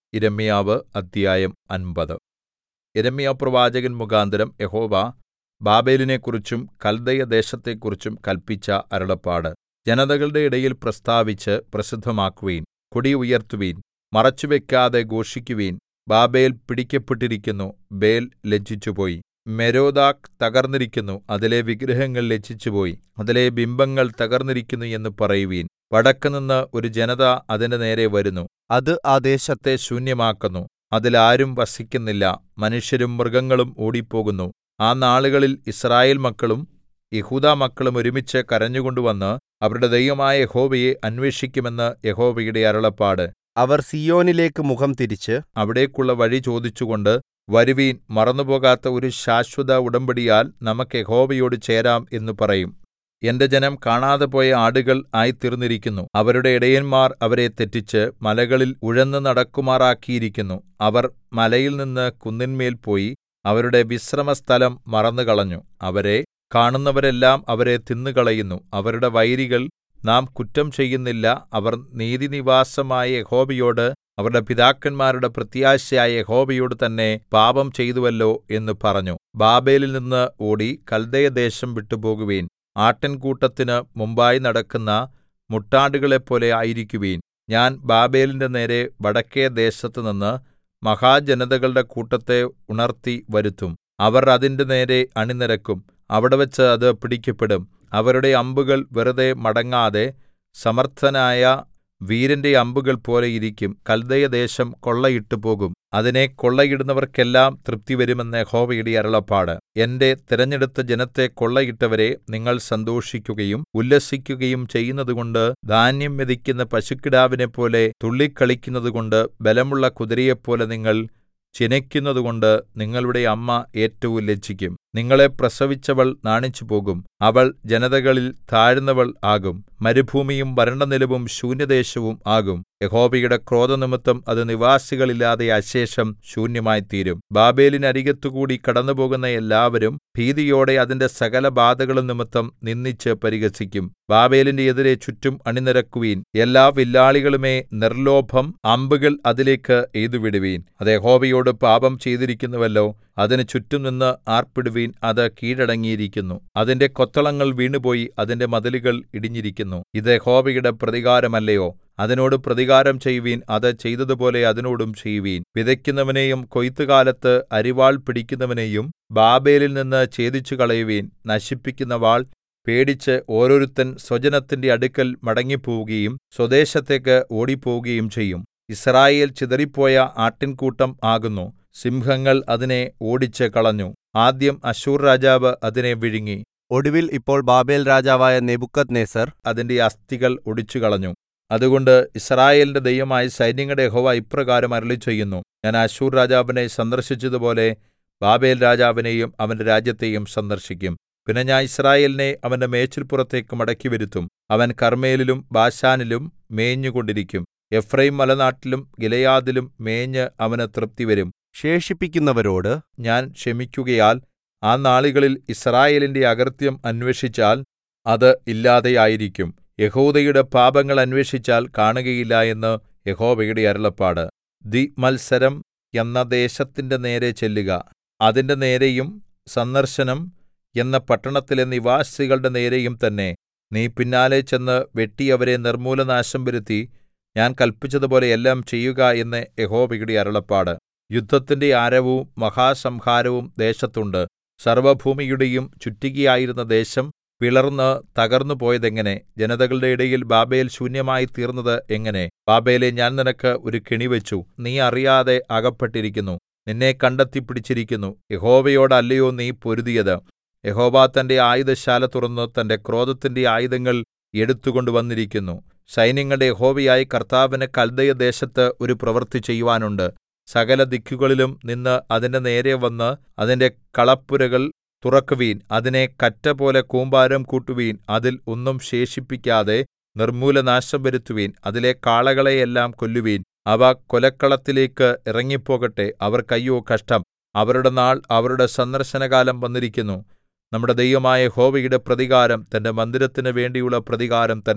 യിരെമ്യാവ് അദ്ധ്യായം അമ്പത് യിരെമ്യാപ്രവാചകൻ മുഖാന്തരം യഹോവ ബാബേലിനെക്കുറിച്ചും കല്ദയദേശത്തെക്കുറിച്ചും കല്പിച്ച അരുളപ്പാട് ജനതകളുടെ ഇടയിൽ പ്രസ്താവിച്ച് പ്രസിദ്ധമാക്കുവിൻ കൊടി ഉയർത്തുവിൻ മറച്ചുവെക്കാതെ ഘോഷിക്കുവിൻ ബാബേൽ പിടിക്കപ്പെട്ടിരിക്കുന്നു ബേൽ ലജ്ജിച്ചുപോയി മെരോദാക്ക് തകർന്നിരിക്കുന്നു അതിലെ വിഗ്രഹങ്ങൾ ലജ്ജിച്ചുപോയി അതിലെ ബിംബങ്ങൾ തകർന്നിരിക്കുന്നു എന്ന് പറയുവിൻ വടക്കുനിന്ന് ഒരു ജനത അതിന്റെ നേരെ വരുന്നു അത് ആ ദേശത്തെ ദേശത്തെ ശൂന്യമാക്കുന്നു അതിൽ ആരും വസിക്കുന്നില്ല മനുഷ്യരും മൃഗങ്ങളും ഓടിപ്പോകുന്നു ആ നാളുകളിൽ യിസ്രായേൽ മക്കളും യെഹൂദാമക്കളും ഒരുമിച്ച് കരഞ്ഞുകൊണ്ടുവന്ന് അവരുടെ ദൈവമായ യഹോവയെ അന്വേഷിക്കുമെന്ന് യഹോവയുടെ അരുളപ്പാട് അവർ സീയോനിലേക്ക് മുഖം തിരിച്ച് അവിടേക്കുള്ള വഴി ചോദിച്ചുകൊണ്ട് വരുവിൻ മറന്നുപോകാത്ത ഒരു ശാശ്വത ഉടമ്പടിയാൽ നമുക്ക് യഹോവയോട് ചേരാം എന്ന് പറയും എന്റെ ജനം കാണാതെ പോയ ആടുകൾ ആയിത്തീർന്നിരിക്കുന്നു അവരുടെ ഇടയന്മാർ അവരെ തെറ്റിച്ച് മലകളിൽ ഉഴന്നു നടക്കുമാറാക്കിയിരിക്കുന്നു അവർ മലയിൽനിന്ന് കുന്നിന്മേൽ പോയി അവരുടെ വിശ്രമസ്ഥലം മറന്നുകളഞ്ഞു അവരെ കാണുന്നവരെല്ലാം അവരെ തിന്നുകളയുന്നു അവരുടെ വൈരികൾ നാം കുറ്റം ചെയ്യുന്നില്ല അവർ നീതിനിവാസമായ യഹോവയോട് അവരുടെ പിതാക്കന്മാരുടെ പ്രത്യാശയായ യഹോവയോട് തന്നെ പാപം ചെയ്തുവല്ലോ എന്ന് പറഞ്ഞു ബാബേലിൽ നിന്ന് ഓടി കല്ദയദേശം വിട്ടുപോകുവിൻ ആട്ടിൻകൂട്ടത്തിന് മുമ്പായി നടക്കുന്ന മുട്ടാടുകളെപ്പോലെ ആയിരിക്കുവിൻ ഞാൻ ബാബേലിന്റെ നേരെ വടക്കെ ദേശത്തുനിന്ന് മഹാജനതകളുടെ കൂട്ടത്തെ ഉണർത്തി വരുത്തും അവർ അതിന്റെ നേരെ അണിനിരക്കും അവിടെവച്ച് അത് പിടിക്കപ്പെടും അവരുടെ അമ്പുകൾ വെറുതെ മടങ്ങാതെ സമർത്ഥനായ വീരന്റെ അമ്പുകൾ പോലെ ഇരിക്കും കല്ദയദേശം കൊള്ളയിട്ടുപോകും അതിനെ കൊള്ളയിടുന്നവർക്കെല്ലാം തൃപ്തി വരുമെന്ന് യഹോവയുടെ അരുളപ്പാട് എന്റെ തിരഞ്ഞെടുത്ത ജനത്തെ കൊള്ളയിട്ടവരെ നിങ്ങൾ സന്തോഷിക്കുകയും ഉല്ലസിക്കുകയും ചെയ്യുന്നതുകൊണ്ട് ധാന്യം മെതിക്കുന്ന പശുക്കിടാവിനെപ്പോലെ തുള്ളിക്കളിക്കുന്നതുകൊണ്ട് ബലമുള്ള കുതിരയെപ്പോലെ നിങ്ങൾ ചിനയ്ക്കുന്നതുകൊണ്ട് നിങ്ങളുടെ അമ്മ ഏറ്റവും ലജ്ജിക്കും നിങ്ങളെ പ്രസവിച്ചവൾ നാണിച്ചുപോകും അവൾ ജനതകളിൽ താഴ്ന്നവൾ ആകും മരുഭൂമിയും വരണ്ടനിലവും ശൂന്യദേശവും ആകും യഹോവയുടെ ക്രോധനിമിത്തം അത് നിവാസികളില്ലാതെ അശേഷം ശൂന്യമായിത്തീരും ബാബേലിനരികത്തുകൂടി കടന്നുപോകുന്ന എല്ലാവരും ഭീതിയോടെ അതിന്റെ സകല ബാധകളും നിമിത്തം നിന്ദിച്ച് പരിഹസിക്കും ബാബേലിന്റെ എതിരെ ചുറ്റും അണിനിരക്കുവീൻ എല്ലാ വില്ലാളികളുമേ നിർലോഭം അമ്പുകൾ അതിലേക്ക് എയ്തുവിടുവീൻ അത് യഹോവയോട് പാപം ചെയ്തിരിക്കുന്നുവല്ലോ അതിന് ചുറ്റും നിന്ന് ആർപ്പിടുവീൻ അത് കീഴടങ്ങിയിരിക്കുന്നു അതിന്റെ കൊത്തളങ്ങൾ വീണുപോയി അതിന്റെ മതിലുകൾ ഇടിഞ്ഞിരിക്കുന്നു ഇത് യഹോവയുടെ പ്രതികാരമല്ലയോ അതിനോട് പ്രതികാരം ചെയ്യുവീൻ അത് ചെയ്തതുപോലെ അതിനോടും ചെയ്യുവീൻ വിതയ്ക്കുന്നവനെയും കൊയ്ത്തുകാലത്ത് അരിവാൾ പിടിക്കുന്നവനെയും ബാബേലിൽ നിന്ന് ഛേദിച്ചു കളയുവീൻ നശിപ്പിക്കുന്ന വാൾ പേടിച്ച് ഓരോരുത്തൻ സ്വജനത്തിന്റെ അടുക്കൽ മടങ്ങിപ്പോവുകയും സ്വദേശത്തേക്ക് ഓടിപ്പോവുകയും ചെയ്യും യിസ്രായേൽ ചിതറിപ്പോയ ആട്ടിൻകൂട്ടം ആകുന്നു സിംഹങ്ങൾ അതിനെ ഓടിച്ച് കളഞ്ഞു ആദ്യം അശ്ശൂർ രാജാവ് അതിനെ വിഴുങ്ങി ഒടുവിൽ ഇപ്പോൾ ബാബേൽ രാജാവായ നെബൂഖദ്നേസർ അതിന്റെ അസ്ഥികൾ ഒടിച്ചുകളഞ്ഞു അതുകൊണ്ട് യിസ്രായേലിന്റെ ദൈവമായ സൈന്യങ്ങളുടെ യഹോവ ഇപ്രകാരം അരുളിച്ചെയ്യുന്നു ഞാൻ അശ്ശൂർ രാജാവിനെ സന്ദർശിച്ചതുപോലെ ബാബേൽ രാജാവിനെയും അവന്റെ രാജ്യത്തെയും സന്ദർശിക്കും പിന്നെ ഞാൻ യിസ്രായേലിനെ അവന്റെ മേച്ചിൽപ്പുറത്തേക്ക് മടക്കിവരുത്തും അവൻ കർമ്മേലിലും ബാശാനിലും മേഞ്ഞുകൊണ്ടിരിക്കും എഫ്രയീം മലനാട്ടിലും ഗിലെയാദിലും മേഞ്ഞ് അവന് തൃപ്തി വരും ശേഷിപ്പിക്കുന്നവരോട് ഞാൻ ക്ഷമിക്കുകയാൽ ആ നാളുകളിൽ യിസ്രായേലിന്റെ അകൃത്യം അന്വേഷിച്ചാൽ അത് ഇല്ലാതെയായിരിക്കും യഹൂദയുടെ പാപങ്ങൾ അന്വേഷിച്ചാൽ കാണുകയില്ല എന്ന് യഹോവയുടെ അരുളപ്പാട് ദി മത്സരം എന്ന ദേശത്തിന്റെ നേരെ ചെല്ലുക അതിന്റെ നേരെയും സന്ദർശനം എന്ന പട്ടണത്തിലെ നിവാസികളുടെ നേരെയും തന്നെ നീ പിന്നാലെ ചെന്ന് വെട്ടി അവരെ നിർമ്മൂലനാശം വരുത്തി ഞാൻ കല്പിച്ചതുപോലെ എല്ലാം ചെയ്യുക എന്ന് യഹോവയുടെ അരുളപ്പാട് യുദ്ധത്തിന്റെ ആരവവും മഹാസംഹാരവും ദേശത്തുണ്ട് സർവ്വഭൂമിയുടെയും ചുറ്റികയായിരുന്ന ദേശം പിളർന്ന് തകർന്നുപോയതെങ്ങനെ ജനതകളുടെ ഇടയിൽ ബാബേൽ ശൂന്യമായി തീർന്നത് എങ്ങനെ ബാബേലെ ഞാൻ നിനക്ക് ഒരു കെണിവെച്ചു നീ അറിയാതെ അകപ്പെട്ടിരിക്കുന്നു നിന്നെ കണ്ടെത്തി പിടിച്ചിരിക്കുന്നു യഹോവയോടല്ലയോ നീ പൊരുതിയത് യഹോവ തന്റെ ആയുധശാല തുറന്ന് തന്റെ ക്രോധത്തിന്റെ ആയുധങ്ങൾ എടുത്തുകൊണ്ട് വന്നിരിക്കുന്നു സൈന്യങ്ങളുടെ യഹോവയായ കർത്താവിന് കൽദയദേശത്ത് ഒരു പ്രവൃത്തി ചെയ്യുവാനുണ്ട് സകല ദിക്കുകളിലും നിന്ന് അതിന്റെ നേരെ വന്ന് അതിന്റെ കളപ്പുരകൾ തുറക്കുവീൻ അതിനെ കറ്റപോലെ കൂമ്പാരം കൂട്ടുവീൻ അതിൽ ഒന്നും ശേഷിപ്പിക്കാതെ നിർമ്മൂലനാശം വരുത്തുവീൻ അതിലെ കാളകളെയെല്ലാം കൊല്ലുവീൻ അവ കൊലക്കളത്തിലേക്ക് ഇറങ്ങിപ്പോകട്ടെ അവർക്കയ്യോ കഷ്ടം അവരുടെ നാൾ അവരുടെ സന്ദർശനകാലം വന്നിരിക്കുന്നു നമ്മുടെ ദൈവമായ യഹോവയുടെ പ്രതികാരം തന്റെ മന്ദിരത്തിനു വേണ്ടിയുള്ള പ്രതികാരം തന്നെ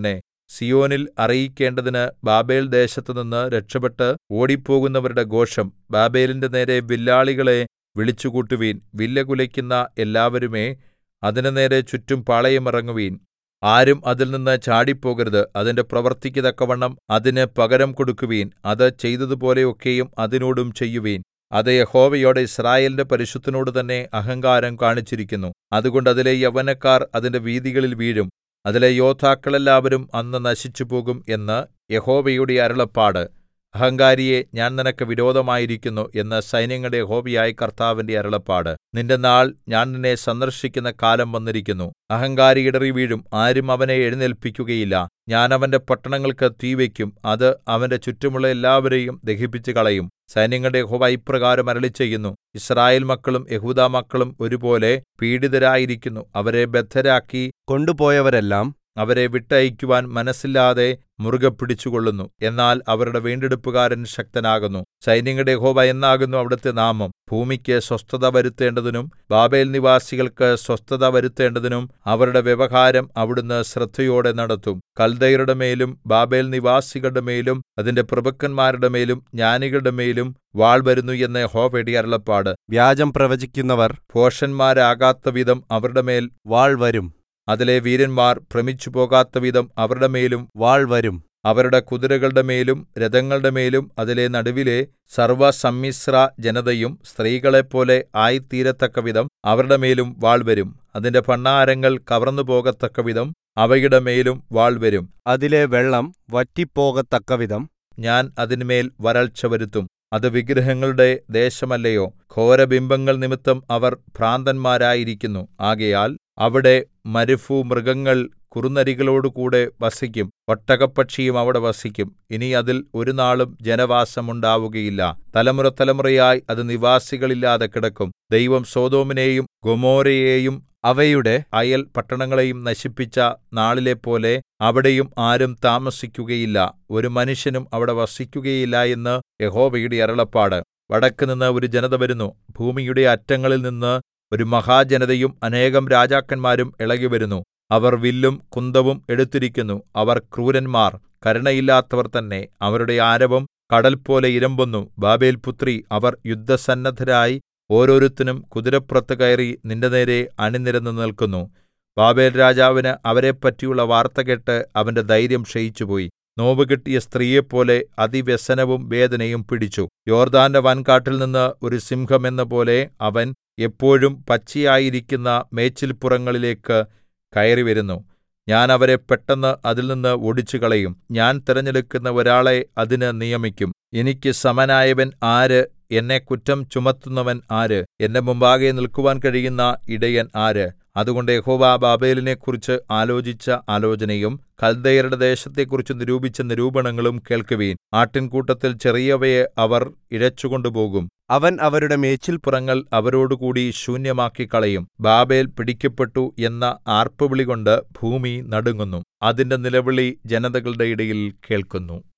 സീയോനിൽ അറിയിക്കേണ്ടതിന് ബാബേൽ ദേശത്തുനിന്ന് രക്ഷപെട്ട് ഓടിപ്പോകുന്നവരുടെ ഘോഷം ബാബേലിന്റെ നേരെ വില്ലാളികളെ വിളിച്ചുകൂട്ടുവിൻ വില്ല് കുലയ്ക്കുന്ന എല്ലാവരുമേ അതിന്റെ നേരെ ചുറ്റും പാളയമിറങ്ങുവിൻ ആരും അതിൽനിന്ന് ചാടിപ്പോകരുത് അതിന്റെ പ്രവൃത്തിക്ക് തക്കവണ്ണം അതിന് പകരം കൊടുക്കുവിൻ അത് ചെയ്തതുപോലെ ഒക്കെയും അതിനോടും ചെയ്യുവിൻ അത് യഹോവയോട് യിസ്രായേലിന്റെ പരിശുദ്ധനോട് തന്നെ അഹങ്കാരം കാണിച്ചിരിക്കുന്നു അതുകൊണ്ട് അതിലെ യൗവനക്കാർ അതിന്റെ വീഥികളിൽ വീഴും അതിലെ യോദ്ധാക്കളെല്ലാവരും അന്ന് നശിച്ചുപോകും എന്ന് യഹോവയുടെ അരുളപ്പാട് അഹങ്കാരിയെ ഞാൻ നിനക്ക് വിരോധമായിരിക്കുന്നു എന്ന് സൈന്യങ്ങളുടെ യഹോവയായ കർത്താവിന്റെ അരുളപ്പാട് നിന്റെ നാൾ ഞാൻ നിന്നെ സന്ദർശിക്കുന്ന കാലം വന്നിരിക്കുന്നു അഹങ്കാരി ഇടറി വീഴും ആരും അവനെ എഴുന്നേൽപ്പിക്കുകയില്ല ഞാൻ അവന്റെ പട്ടണങ്ങൾക്ക് തീ വയ്ക്കും അത് അവന്റെ ചുറ്റുമുള്ള എല്ലാവരെയും ദഹിപ്പിച്ചു കളയും സൈന്യങ്ങളുടെ യഹോവ ഇപ്രകാരം അരുളിച്ചെയ്യുന്നു യിസ്രായേൽ മക്കളും യഹൂദാ മക്കളും ഒരുപോലെ പീഡിതരായിരിക്കുന്നു അവരെ ബദ്ധരാക്കി കൊണ്ടുപോയവരെല്ലാം അവരെ വിട്ടയക്കുവാൻ മനസ്സില്ലാതെ മുറുകെ പിടിച്ചുകൊള്ളുന്നു എന്നാൽ അവരുടെ വീണ്ടെടുപ്പുകാരൻ ശക്തനാകുന്നു സൈന്യങ്ങളുടെ യഹോവ എന്നാകുന്നു അവിടുത്തെ നാമം ഭൂമിക്ക് സ്വസ്ഥത വരുത്തേണ്ടതിനും ബാബേൽ നിവാസികൾക്ക് സ്വസ്ഥത വരുത്തേണ്ടതിനും അവരുടെ വ്യവഹാരം അവിടുന്ന് ശ്രദ്ധയോടെ നടത്തും കൽദയരുടെ മേലും ബാബേൽ നിവാസികളുടെ മേലും അതിന്റെ പ്രഭുക്കന്മാരുടെ മേലും ജ്ഞാനികളുടെ മേലും വാൾ വരുന്നു എന്ന് യഹോവയുടെ അരുളപ്പാട് വ്യാജം പ്രവചിക്കുന്നവർ ഭോഷന്മാരാകാത്തവിധം അവരുടെ മേൽ വാൾ വരും അതിലെ വീരന്മാർ ഭ്രമിച്ചുപോകാത്തവിധം അവരുടെ മേലും വാൾ വരും അവരുടെ കുതിരകളുടെ മേലും രഥങ്ങളുടെ മേലും അതിലെ നടുവിലെ സർവ്വസമ്മിശ്ര ജനതയും സ്ത്രീകളെപ്പോലെ ആയിത്തീരത്തക്കവിധം അവരുടെ മേലും വാൾ വരും അതിന്റെ ഭണ്ഡാരങ്ങൾ കവർന്നുപോകത്തക്കവിധം അവയുടെ മേലും വാൾ വരും അതിലെ വെള്ളം വറ്റിപ്പോകത്തക്കവിധം ഞാൻ അതിന്മേൽ വരൾച്ച വരുത്തും അത് വിഗ്രഹങ്ങളുടെ ദേശമല്ലയോ ഘോരബിംബങ്ങൾ നിമിത്തം അവർ ഭ്രാന്തന്മാരായിരിക്കുന്നു ആകയാൽ അവിടെ മരുഭൂമൃഗങ്ങൾ കുറുനരികളോടുകൂടെ വസിക്കും ഒട്ടകപ്പക്ഷിയും അവിടെ വസിക്കും ഇനി അതിൽ ഒരുനാളും ജനവാസമുണ്ടാവുകയില്ല തലമുറ തലമുറയായി അത് നിവാസികളില്ലാതെ കിടക്കും ദൈവം സൊദോമിനെയും ഗൊമോരയെയും അവയുടെ അയൽ പട്ടണങ്ങളെയും നശിപ്പിച്ച നാളിലെപ്പോലെ അവിടെയും ആരും താമസിക്കുകയില്ല ഒരു മനുഷ്യനും അവിടെ വസിക്കുകയില്ല എന്ന് യഹോവയുടെ അരുളപ്പാട് വടക്കുനിന്ന് ഒരു ജനത വരുന്നു ഭൂമിയുടെ അറ്റങ്ങളിൽ നിന്ന് ഒരു മഹാജനതയും അനേകം രാജാക്കന്മാരും ഇളകിവരുന്നു അവർ വില്ലും കുന്തവും എടുത്തിരിക്കുന്നു അവർ ക്രൂരന്മാർ കരുണയില്ലാത്തവർ തന്നെ അവരുടെ ആരവം കടൽ പോലെ ഇരമ്പുന്നു ബാബേൽപുത്രി അവർ യുദ്ധസന്നദ്ധരായി ഓരോരുത്തനും കുതിരപ്പുറത്ത് കയറി നിന്റെ നേരെ അണിനിരന്ന് നിൽക്കുന്നു ബാബേൽ രാജാവിന് അവരെപ്പറ്റിയുള്ള വാർത്ത കേട്ട് അവന്റെ ധൈര്യം ക്ഷയിച്ചുപോയി നോവുകിട്ടിയ സ്ത്രീയെപ്പോലെ അതിവ്യസനവും വേദനയും പിടിച്ചു യോർദാന്റെ വൻകാട്ടിൽ നിന്ന് ഒരു സിംഹം എന്നപോലെ അവൻ എപ്പോഴും പച്ചയായിരിക്കുന്ന മേച്ചിൽപ്പുറങ്ങളിലേക്ക് കയറിവരുന്നു ഞാൻ അവരെ പെട്ടെന്ന് അതിൽ നിന്ന് ഓടിച്ചുകളയും ഞാൻ തിരഞ്ഞെടുക്കുന്ന ഒരാളെ അതിന് നിയമിക്കും എനിക്ക് സമനായവൻ ആര് എന്നെ കുറ്റം ചുമത്തുന്നവൻ ആര് എന്റെ മുമ്പാകെ നിൽക്കുവാൻ കഴിയുന്ന ഇടയൻ ആര് അതുകൊണ്ട് യഹോവ ബാബേലിനെക്കുറിച്ച് ആലോചിച്ച ആലോചനയും കൽദയരുടെ ദേശത്തെക്കുറിച്ച് നിരൂപിച്ച നിരൂപണങ്ങളും കേൾക്കുവീൻ ആട്ടിൻകൂട്ടത്തിൽ ചെറിയവയെ അവർ ഇഴച്ചുകൊണ്ടുപോകും അവൻ അവരുടെ മേച്ചിൽ പുറങ്ങൾ അവരോടുകൂടി ശൂന്യമാക്കി കളയും ബാബേൽ പിടിക്കപ്പെട്ടു എന്ന ആർപ്പുവിളികൊണ്ട് ഭൂമി നടുങ്ങുന്നു അതിന്റെ നിലവിളി ജനതകളുടെ ഇടയിൽ കേൾക്കുന്നു